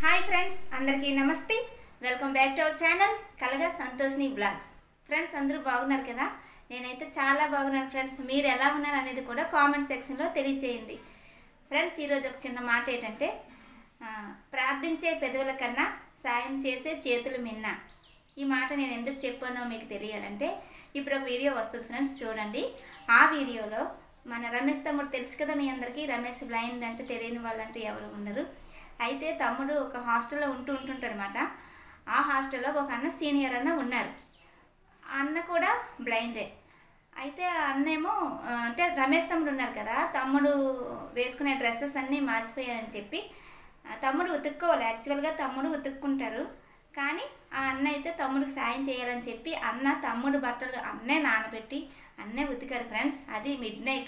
Hi friends అందరికీ నమస్తే welcome back to our channel కలగా సంతోష్ని బ్లాగ్స్ ఫ్రెండ్స్ అందరూ బాగున్నారు కదా నేనైతే చాలా బాగున్నాను ఫ్రెండ్స్ మీరు ఎలా ఉన్నారు అనేది కూడా కామెంట్ సెక్షన్లో తెలియచేయండి ఫ్రెండ్స్ ఈరోజు ఒక చిన్న మాట ఏంటంటే ఆ, ప్రార్థించే పెదవుల కన్నా సాయం చేసే చేతులు మిన్న ఈ మాట నేను ఎందుకు చెప్పానో మీకు తెలియాలంటే ఇప్పుడు ఒక వీడియో వస్తుంది ఫ్రెండ్స్ చూడండి ఆ వీడియోలో మన రమేష్ తమ్ముడు తెలుసు కదా మీ అందరికీ రమేష్ బ్లైండ్ అంటే తెలియని వాళ్ళంటే ఎవరు ఉండరు అయితే తమ్ముడు ఒక హాస్టల్లో ఉంటూ ఉంటుంటారనమాట ఆ హాస్టల్లో ఒక అన్న సీనియర్ అన్న ఉన్నారు ఆ అన్న కూడా బ్లైండే అయితే ఆ అన్నేమో ఆ, అంటే రమేష్ తమ్ముడు ఉన్నారు కదా తమ్ముడు వేసుకునే డ్రెస్సెస్ అన్నీ మాసిపోయాయని చెప్పి ఆ, తమ్ముడు ఉతుక్కోవాలి యాక్చువల్గా తమ్ముడు ఉతుక్కుంటారు కానీ ఆ అన్న అయితే తమ్ముడికి సాయం చేయాలని చెప్పి అన్న తమ్ముడు బట్టలు అన్నే నానబెట్టి అన్నే ఉతికారు ఫ్రెండ్స్ అది midnight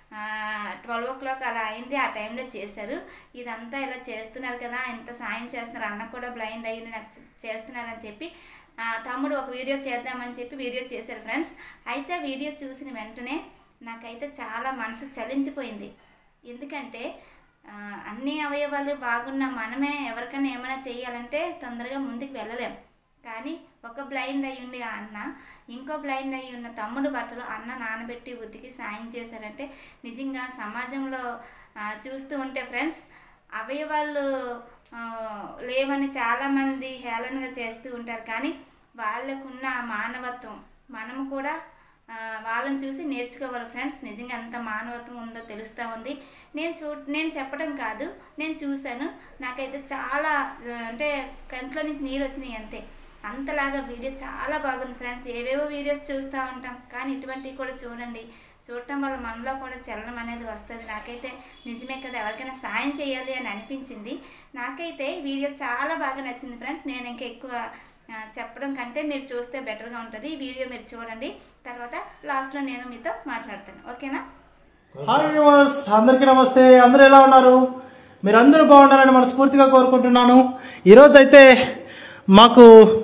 twelve o'clock అలా అయింది ఆ టైంలో చేశారు ఇదంతా ఇలా చేస్తున్నారు కదా ఇంత సాయం చేస్తున్నారు అన్న కూడా బ్లైండ్ అయ్యి నాకు చే- చేస్తున్నారని చెప్పి ఆ, తమ్ముడు ఒక వీడియో చేద్దామని చెప్పి వీడియో చేశారు ఫ్రెండ్స్ అయితే ఆ వీడియో చూసిన వెంటనే నాకైతే చాలా మనసు చలించిపోయింది ఎందుకంటే ఆ, అన్ని అవయవాలు బాగున్న మనమే ఎవరికైనా ఏమైనా చేయాలంటే తొందరగా ముందుకు వెళ్ళలేం కానీ ఒక బ్లైండ్ అయి ఉండి ఆ అన్న ఇంకో బ్లైండ్ అయి ఉన్న తమ్ముడు బట్టలు అన్న నానబెట్టి ఉతికి సాయం చేశారంటే నిజంగా సమాజంలో ఆ, చూస్తూ ఉంటే ఫ్రెండ్స్ అవయవాలు ఆ, లేవని చాలామంది హేళనగా చేస్తూ ఉంటారు కానీ వాళ్ళకున్న ఆ మానవత్వం మనము కూడా ఆ, వాళ్ళని చూసి నేర్చుకోవాలి ఫ్రెండ్స్ నిజంగా ఎంత మానవత్వం ఉందో తెలుస్తూ ఉంది నేను చూ నేను చెప్పడం కాదు నేను చూశాను నాకైతే చాలా ఆ, అంటే కంట్లో నుంచి నీరు వచ్చినాయి అంతే అంతలాగా వీడియో చాలా బాగుంది ఫ్రెండ్స్ ఏవేవో వీడియోస్ చూస్తూ ఉంటాం కానీ ఇటువంటివి కూడా చూడండి చూడటం వల్ల మనలో కూడా చలనం అనేది వస్తుంది నాకైతే నిజమే కదా ఎవరికైనా సాయం చేయాలి అని అనిపించింది నాకైతే ఈ వీడియో చాలా బాగా నచ్చింది ఫ్రెండ్స్ నేను ఇంకా ఎక్కువ ఆ, చెప్పడం కంటే మీరు చూస్తే బెటర్గా ఉంటుంది ఈ వీడియో మీరు చూడండి తర్వాత లాస్ట్లో నేను మీతో మాట్లాడతాను ఓకేనా హాయ్ వ్యూవర్స్ అందరికీ నమస్తే అందరూ ఎలా ఉన్నారు మీరందరూ బాగుండాలని మనస్ఫూర్తిగా కోరుకుంటున్నాను ఈరోజు అయితే మాకు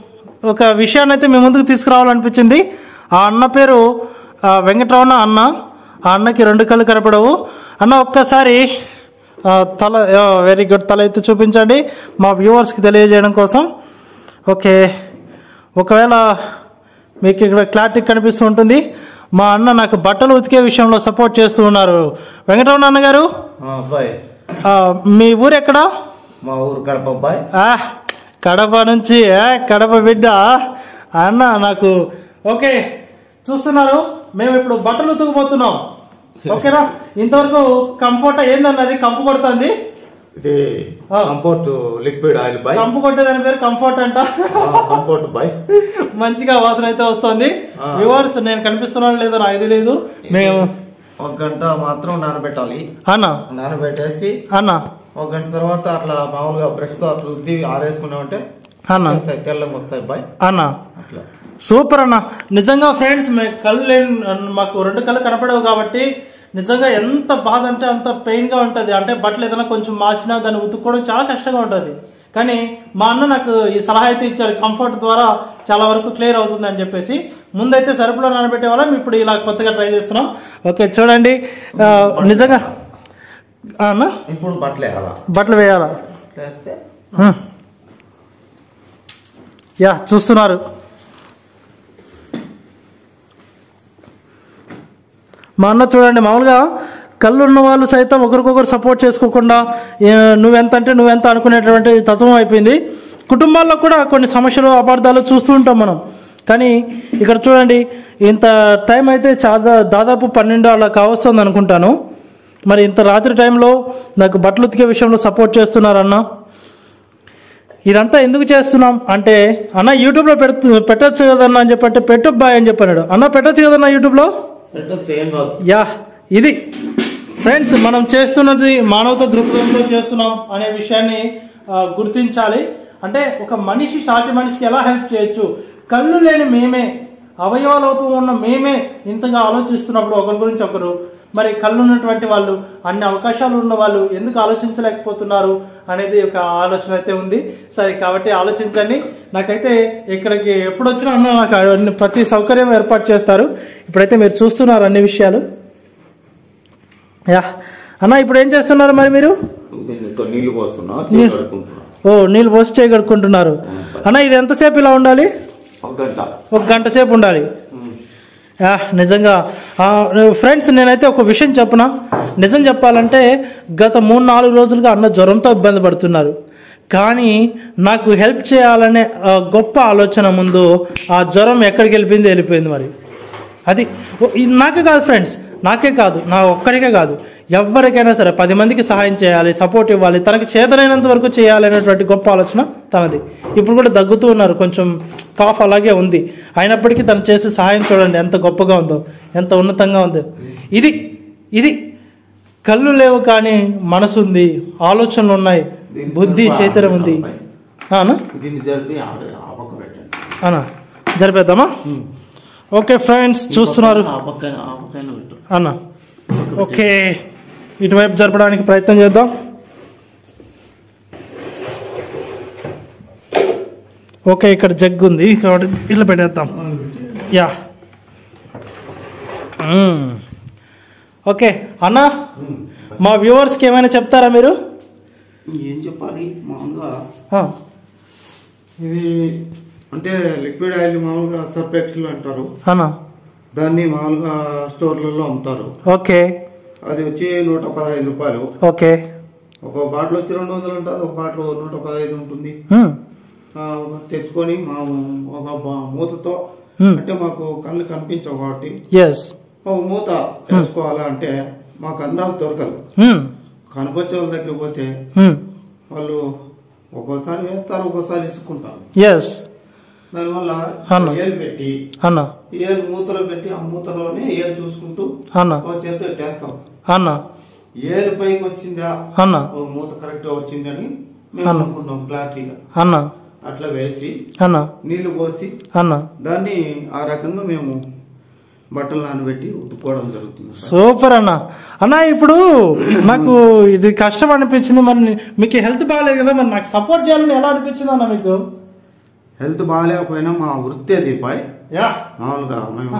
ఒక విషయాన్ని అయితే మీ ముందుకు తీసుకురావాలనిపించింది ఆ అన్న పేరు ఆ, వెంకటరమణ అన్న ఆ అన్నకి రెండు కళ్ళు కనపడవు అన్న ఒక్కసారి ఆ, తల వెరీ గుడ్ తల ఎత్తి చూపించండి మా వ్యూవర్స్కి తెలియజేయడం కోసం ఓకే ఒకవేళ మీకు ఇక్కడ క్లారిటీ కనిపిస్తూ ఉంటుంది మా అన్న నాకు బట్టలు ఉతికే విషయంలో సపోర్ట్ చేస్తూ ఉన్నారు వెంకటరమణ అన్న గారు ఆ, అబ్బాయి ఆ, మీ ఊరు ఎక్కడ మా ఊరు కడప అబ్బాయి ఆ, కడప నుంచి ఆ, కడప బిడ్డ అన్న నాకు ఓకే చూస్తున్నారు మేము ఇప్పుడు బట్టలు ఉతుకుపోతున్నాం ఓకేనా ఇంతవరకు కంఫర్ట్ ఏందన్నది కంపు కొడుతుంది ఇది ఆ. కంఫర్ట్ లిక్విడ్ ఆయిల్ బాయ్ కంపు కొట్టేదాని పేరు కంఫర్ట్ అంట ఆ, కంఫర్ట్ బాయ్ మంచిగా వాసన అయితే వస్తుంది ఆ. వ్యూవర్స్ నేను కనిపిస్తున్నాను లేదో నాకు తెలియదు మేము ఒక గంట మాత్రం నానబెట్టాలి అన్న నానబెట్టేసి అన్న ఒక గంట తర్వాత అట్లా మామూలుగా బ్రష్ తో అట్లా రుద్ది ఆరేసుకున్నామంటే అన్న వస్తాయి, తెల్లగా వస్తాయి బాయ్ అన్న అట్లా సూపర్ అన్న నిజంగా ఫ్రెండ్స్ మే కళ్ళు లేని మాకు రెండు కళ్ళు కనపడవు కాబట్టి నిజంగా ఎంత బాధ అంటే అంత పెయిన్ గా ఉంటది అంటే బట్టలు ఏదైనా కొంచెం మార్చినా దాన్ని ఉతుక్కోవడం చాలా కష్టంగా ఉంటది కానీ మా అన్న నాకు ఈ సలహా అయితే ఇచ్చారు కంఫర్ట్ ద్వారా చాలా వరకు క్లియర్ అవుతుంది అని చెప్పేసి ముందైతే సరుపులో నానబెట్టే వాళ్ళం ఇప్పుడు ఇలా కొత్తగా ట్రై చేస్తున్నాం ఓకే చూడండి ఆ, నిజంగా ఆ, అన్న ఇప్పుడు బట్టలు వేయాలా బట్టలు వేయాలా వేస్తే హ్మ్. యా చూస్తున్నారు మా అన్న చూడండి మామూలుగా కళ్ళు ఉన్న వాళ్ళు సైతం ఒకరికొకరు సపోర్ట్ చేసుకోకుండా ఏ, నువ్వెంత అంటే నువ్వెంత అనుకునేటువంటి తత్వం అయిపోయింది కుటుంబాల్లో కూడా కొన్ని సమస్యలు అపార్థాలు చూస్తూ ఉంటాం మనం కానీ ఇక్కడ చూడండి ఇంత టైం అయితే చాలా దాదాపు పన్నెండు అలా కావస్తుంది అనుకుంటాను మరి ఇంత రాత్రి టైంలో నాకు బట్టలు ఉతికే విషయంలో సపోర్ట్ చేస్తున్నారన్న ఇదంతా ఎందుకు చేస్తున్నాం అంటే అన్న యూట్యూబ్లో పెడుతు పెట్టచ్చు కదన్నా అని చెప్పంటే పెట్టు బాయ్ అని చెప్పాడు అన్న పెట్టచ్చు కదన్నా యూట్యూబ్లో పెట్టచ్చు ఏం కాదు యా ఇది ఫ్రెండ్స్ మనం చేస్తున్నది మానవత దృక్పథంతో చేస్తున్నాం అనే విషయాన్ని ఆ, గుర్తించాలి అంటే ఒక మనిషి సాటి మనిషికి ఎలా హెల్ప్ చేయొచ్చు కళ్ళు లేని మేమే అవయవ లోపం ఉన్న మేమే ఇంతగా ఆలోచిస్తున్నప్పుడు ఒకరి గురించి ఒకరు మరి కళ్ళు ఉన్నటువంటి వాళ్ళు అన్ని అవకాశాలు ఉన్న వాళ్ళు ఎందుకు ఆలోచించలేకపోతున్నారు అనేది ఒక ఆలోచన అయితే ఉంది సరే కాబట్టి ఆలోచించండి నాకైతే ఇక్కడికి ఎప్పుడు వచ్చినా అన్న నాకు అన్ని- ప్రతి సౌకర్యం ఏర్పాటు చేస్తారు ఇప్పుడైతే మీరు చూస్తున్నారు అన్ని విషయాలు యా అన్న ఇప్పుడు ఏం చేస్తున్నారు మరి మీరు దీనితో నీళ్లు పోస్తున్నా చేతులు కడుక్కుంటున్నా ఓ నీళ్ళు పోసి చేయి కడుక్కుంటున్నారు అన్న ఇది ఎంతసేపు ఇలా ఉండాలి ఒక గంట ఒక గంట సేపు ఉండాలి యా, నిజంగా ఆ, ఫ్రెండ్స్ నేనైతే ఒక విషయం చెప్పన నిజం చెప్పాలంటే గత మూడు నాలుగు రోజులుగా అన్న జ్వరంతో ఇబ్బంది పడుతున్నారు కానీ నాకు హెల్ప్ చేయాలనే ఆ, గొప్ప ఆలోచన ముందు ఆ జ్వరం ఎక్కడికి వెళ్ళిపోయింది వెళ్ళిపోయింది మరి అది ఓ, ఇది నాకే కాదు ఫ్రెండ్స్ నాకే కాదు నా ఒక్కరికే కాదు ఎవరికైనా సరే పది మందికి సహాయం చేయాలి సపోర్ట్ ఇవ్వాలి తనకి చేతనైనంత వరకు చేయాలి అనేటువంటి గొప్ప ఆలోచన తనది ఇప్పుడు కూడా దగ్గుతూ ఉన్నారు కొంచెం కాఫ్ అలాగే ఉంది అయినప్పటికీ తను చేసే సహాయం చూడండి ఎంత గొప్పగా ఉందో ఎంత ఉన్నతంగా ఉందో ఇది ఇది కళ్ళు లేవు కానీ మనసు ఉంది ఆలోచనలు ఉన్నాయి బుద్ధి చైతన్యం ఉంది అనా దీన్ని జరిపి ఆడ ఆ పక్క పెట్టండి అనా జరిపేద్దామా ఓకే ఫ్రెండ్స్ చూస్తున్నారు ఆ పక్కన ఆ పక్కన పెట్టు అన్న ఓకే ఇటువైపు జరపడానికి ప్రయత్నం చేద్దాం ఓకే ఇక్కడ జగ్ ఉంది కాబట్టి ఇట్లా పెట్టేద్దాం యా మ్మ్. ఓకే అన్న మా వ్యూవర్స్కి ఏమైనా చెప్తారా మీరు ఏం చెప్పాలి మామూలుగా ఆ, ఇది అంటే లిక్విడ్ ఆయిల్ మామూలుగా సర్ఫ్ ఎక్సెల్ అంటారు అన్న దాన్ని మామూలుగా స్టోర్లలో అమ్ముతారు ఓకే అది వచ్చి నూట పదహైదు రూపాయలు ఓకే ఒక బాటిల్ వచ్చి రెండు వందలు ఉంటుంది ఒక బాటిల్ నూట పదహైదు ఉంటుంది మ్మ్. ఆ, తెచ్చుకొని మా ఒక బా- మూతతో మ్మ్. అంటే మాకు కళ్ళు కనిపించవు కాబట్టి ఎస్ ఒక మూత వేసుకోవాలా అంటే మాకు అందాజు దొరకదు మ్మ్. కనపచ్చే వాళ్ళ దగ్గర పోతే మ్మ్. వాళ్ళు ఒక్కోసారి వేస్తారు ఒక్కోసారి ఇసుకుంటారు ఎస్ దానివల్ల అన్న. ఏలు పెట్టి అన్న ఏలు మూతలో పెట్టి ఆ మూతలోనే ఏలు చూసుకుంటూ అన్న ఒక చేతితో పెట్టేస్తాం అన్న ఏలు పైకి వచ్చిందా అన్న ఒక మూత కరెక్ట్ గా వచ్చిందని మేము అన్న. అనుకుంటాం క్లారిటీగా అన్న అట్లా వేసి అన్న నీళ్లు పోసి అన్న దాన్ని ఆ రకంగా మేము బట్టలు నానబెట్టి ఉతుక్కోవడం జరుగుతుంది సార్. సూపర్ అన్న అన్న ఇప్పుడు నాకు ఇది కష్టం అనిపించింది మరి మీకు హెల్త్ బాగాలేదు కదా మరి నాకు సపోర్ట్ చేయాలని ఎలా అనిపించింది అన్న మీకు హెల్త్ బాగాలేకపోయినా మా వృత్తి అది పై యా మామూలుగా మేము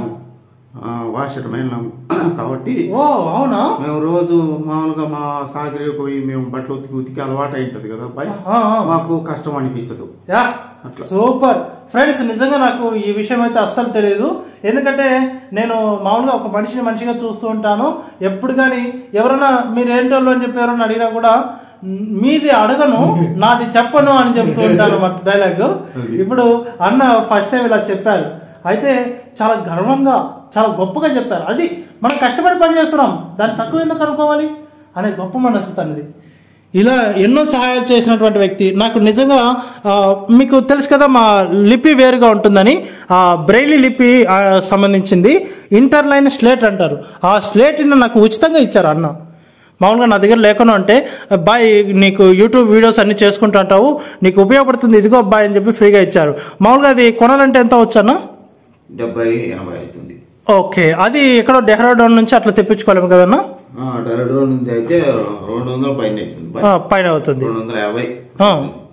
వాషర్ మైన్ కాబట్టి ఓ అవునా మేము రోజు మామూలుగా మా సాగరికి పోయి మేము బట్టలు ఉతికి ఉతికి అలవాటు అయింటది కదా పై ఆ, ఆ. మాకు కష్టం అనిపించదు యా అట్లా. సూపర్ ఫ్రెండ్స్ నిజంగా నాకు ఈ విషయం అయితే అస్సలు తెలియదు ఎందుకంటే నేను మామూలుగా ఒక మనిషిని మనిషిగా చూస్తూ ఉంటాను ఎప్పుడు కానీ ఎవరైనా మీరు ఏంటోళ్ళు అని చెప్పి ఎవరైనా అడిగినా కూడా "మ్, మీది అడగను నాది చెప్పను అని చెప్తూ ఉంటాను అన్నమాట డైలాగ్ ఇప్పుడు అన్న ఫస్ట్ టైం ఇలా చెప్పారు అయితే చాలా గర్వంగా చాలా గొప్పగా చెప్పారు అది మనం కష్టపడి పని చేస్తున్నాం దాన్ని తక్కువ ఎందుకు అనుకోవాలి అనే గొప్ప మనసు తనది ఇలా ఎన్నో సహాయాలు చేసినటువంటి వ్యక్తి నాకు నిజంగా ఆ, మీకు తెలుసు కదా మా లిపి వేరుగా ఉంటుందని ఆ బ్రెయిలీ లిపి ఆ, సంబంధించింది ఇంటర్లైన్ స్లేట్ అంటారు ఆ స్లేట్ని నాకు ఉచితంగా ఇచ్చారు అన్న మామూలుగా నా దగ్గర లేకుండా అంటే బాయ్ నీకు యూట్యూబ్ వీడియోస్ అన్ని చేసుకుంటూ ఉంటావు నీకు ఉపయోగపడుతుంది ఇదిగో బాయ్ అని చెప్పి ఫ్రీగా ఇచ్చారు మామూలుగా అది కొనాలంటే ఎంత వచ్చానా డెబ్బై ఎనభై అవుతుంది ఓకే అది ఎక్కడో డెహ్రాడూన్ నుంచి అట్లా తెప్పించుకోలేము కదన్నా డైరెక్ట్ నుంచి అయితే రెండు వందల పైన అవుతుంది బై. ఆ, పైన అవుతుంది రెండు వందల యాభై ఆ.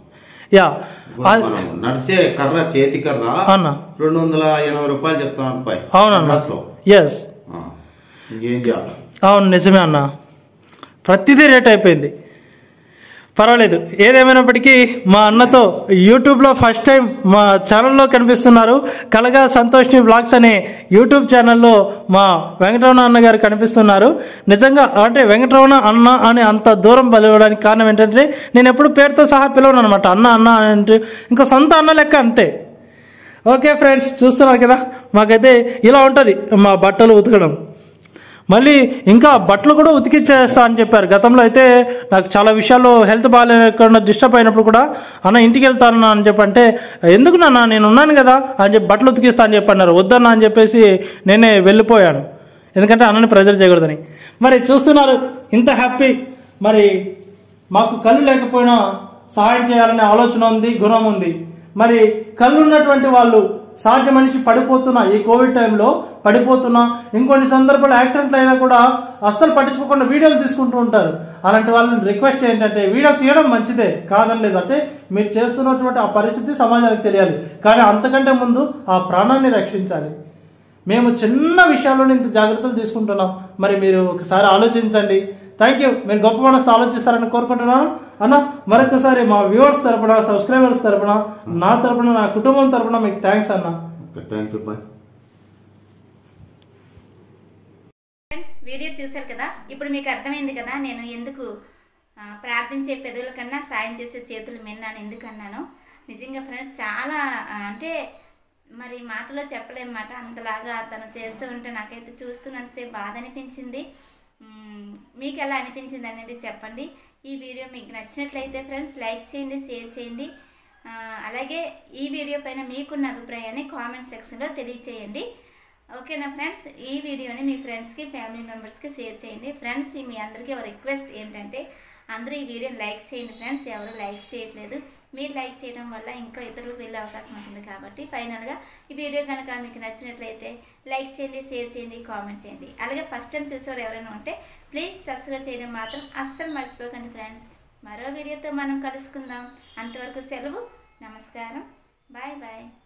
యా ఇప్పుడు అది- మనం నడిచే కర్ర చేతి కర్ర అన్న రెండు వందల ఎనభై రూపాయలు చెప్తాం అబ్బాయి అవునన్న లో ఎస్ ఇంకేం చేయాలి అవును నిజమే అన్న ప్రతిదీ రేట్ అయిపోయింది పర్వాలేదు ఏదేమైనప్పటికీ మా అన్నతో యూట్యూబ్లో ఫస్ట్ టైం మా ఛానల్లో కనిపిస్తున్నారు కలగా సంతోష్ని బ్లాగ్స్ అనే యూట్యూబ్ ఛానల్లో మా వెంకటరమణ అన్న గారు కనిపిస్తున్నారు నిజంగా అంటే వెంకటరమణ అన్న అని అంత దూరం పిలవడానికి కారణం ఏంటంటే నేను ఎప్పుడు పేరుతో సహా పిలవను అనమాట అన్న అన్న అంటే ఇంకా సొంత అన్న లెక్క అంతే ఓకే ఫ్రెండ్స్ చూస్తున్నారు కదా మాకైతే ఇలా ఉంటుంది మా బట్టలు ఉతకడం మళ్ళీ ఇంకా బట్టలు కూడా ఉతికిచ్చేస్తా అని చెప్పారు గతంలో అయితే నాకు చాలా విషయాల్లో హెల్త్ బాగాలేకుండా డిస్టర్బ్ అయినప్పుడు కూడా అన్న ఇంటికి వెళ్తాను అని చెప్పి అంటే ఎందుకు నాన్న నేను ఉన్నాను కదా అని చెప్పి బట్టలు ఉతికిస్తా అని చెప్పి అన్నారు వద్దన్నా అని చెప్పేసి నేనే వెళ్ళిపోయాను ఎందుకంటే అన్నని ప్రెజర్ చేయకూడదని మరి చూస్తున్నారు ఇంత హ్యాపీ మరి మాకు కళ్ళు లేకపోయినా సహాయం చేయాలనే ఆలోచన ఉంది గుణం ఉంది మరి కళ్ళు ఉన్నటువంటి వాళ్ళు సాటి మనిషి పడిపోతున్నా ఈ కోవిడ్ టైంలో పడిపోతున్నా ఇంకొన్ని సందర్భాలు యాక్సిడెంట్లు అయినా కూడా అస్సలు పట్టించుకోకుండా వీడియోలు తీసుకుంటూ ఉంటారు అలాంటి వాళ్ళని రిక్వెస్ట్ ఏంటంటే వీడియో తీయడం మంచిదే కాదని లేదు అంటే మీరు చేస్తున్నటువంటి ఆ పరిస్థితి సమాజానికి తెలియాలి కానీ అంతకంటే ముందు ఆ ప్రాణాన్ని రక్షించాలి మేము చిన్న విషయాల్లో ఇంత జాగ్రత్తలు తీసుకుంటున్నాం మరి మీరు ఒకసారి ఆలోచించండి థ్యాంక్ యూ మీరు గొప్ప మనసు ఆలోచిస్తారని కోరుకుంటున్నాను అన్న మరొకసారి మా వ్యూవర్స్ తరపున సబ్స్క్రైబర్స్ తరపున నా తరపున నా కుటుంబం తరపున మీకు థ్యాంక్స్ అన్న okay thank you bye friends video చూశారు కదా ఇప్పుడు మీకు అర్థమైంది కదా నేను ఎందుకు ఆ, ప్రార్థించే పెదవుల కన్నా సాయం చేసే చేతులు మిన్నాను ఎందుకు అన్నాను నిజంగా ఫ్రెండ్స్ చాలా ఆ, అంటే మరి మాటలో చెప్పలేమాట అంతలాగా తను చేస్తూ ఉంటే నాకైతే చూస్తున్నంతసేపు బాధ అనిపించింది మ్మ్, మీకు ఎలా అనిపించింది అనేది చెప్పండి ఈ వీడియో మీకు నచ్చినట్లయితే ఫ్రెండ్స్ లైక్ చేయండి షేర్ చేయండి ఆ, అలాగే ఈ వీడియో పైన మీకున్న అభిప్రాయాన్ని కామెంట్ సెక్షన్లో తెలియచేయండి ఓకేనా ఫ్రెండ్స్ ఈ వీడియోని మీ ఫ్రెండ్స్కి ఫ్యామిలీ మెంబర్స్కి షేర్ చేయండి ఫ్రెండ్స్ ఈ మీ అందరికీ ఒక రిక్వెస్ట్ ఏంటంటే అందరూ ఈ వీడియోని లైక్ చేయండి ఫ్రెండ్స్ ఎవరు లైక్ చేయట్లేదు మీరు లైక్ చేయడం వల్ల ఇంకా ఇతరులకు వెళ్ళే అవకాశం ఉంటుంది కాబట్టి ఫైనల్గా ఈ వీడియో కనుక మీకు నచ్చినట్లయితే లైక్ చేయండి షేర్ చేయండి కామెంట్ చేయండి అలాగే ఫస్ట్ టైం చూసేవారు ఎవరైనా ఉంటే ప్లీజ్ సబ్స్క్రైబ్ చేయడం మాత్రం అస్సలు మర్చిపోకండి ఫ్రెండ్స్ మరో వీడియోతో మనం కలుసుకుందాం అంతవరకు సెలవు నమస్కారం బాయ్ బాయ్